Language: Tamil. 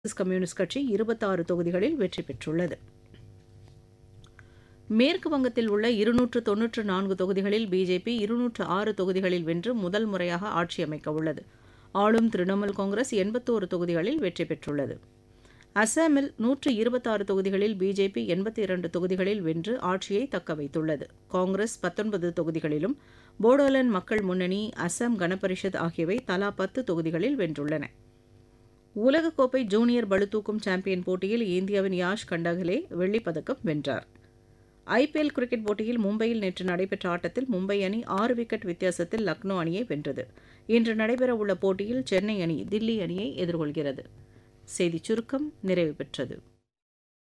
மார்க்சிஸ்ட் கம்யூனிஸ்ட் கட்சி இருபத்தாறு தொகுதிகளில் வெற்றி பெற்றுள்ளது மேற்கு வங்கத்தில் உள்ள இருநூற்று தொன்னூற்று நான்கு தொகுதிகளில் பிஜேபி இருநூற்று ஆறு தொகுதிகளில் வென்று முதல் முறையாக ஆட்சி அமைக்க உள்ளது ஆளும் திரிணாமுல் காங்கிரஸ் எண்பத்தோரு தொகுதிகளில் வெற்றி பெற்றுள்ளது அசாமில் நூற்று இருபத்தாறு தொகுதிகளில் பிஜேபி எண்பத்தி இரண்டு தொகுதிகளில் வென்று ஆட்சியை தக்க வைத்துள்ளது காங்கிரஸ் பத்தொன்பது தொகுதிகளிலும் போடோலேண்ட் மக்கள் முன்னணி அசாம் கனபரிஷத் ஆகியவை தலா பத்து தொகுதிகளில் வென்றுள்ளன உலகக்கோப்பை ஜூனியர் பளுதூக்கும் சாம்பியன் போட்டியில் இந்தியாவின் யாஷ் கண்டகலே வெள்ளிப்பதக்கம் வென்றார் ஐபிஎல் கிரிக்கெட் போட்டியில் மும்பையில் நேற்று நடைபெற்ற ஆட்டத்தில் மும்பை அணி ஆறு விக்கெட் வித்தியாசத்தில் லக்னோ அணியை வென்றது இன்று நடைபெறவுள்ள போட்டியில் சென்னை அணி தில்லி அணியை எதிர்கொள்கிறது செய்திச் சுருக்கம் நிறைவு பெற்றது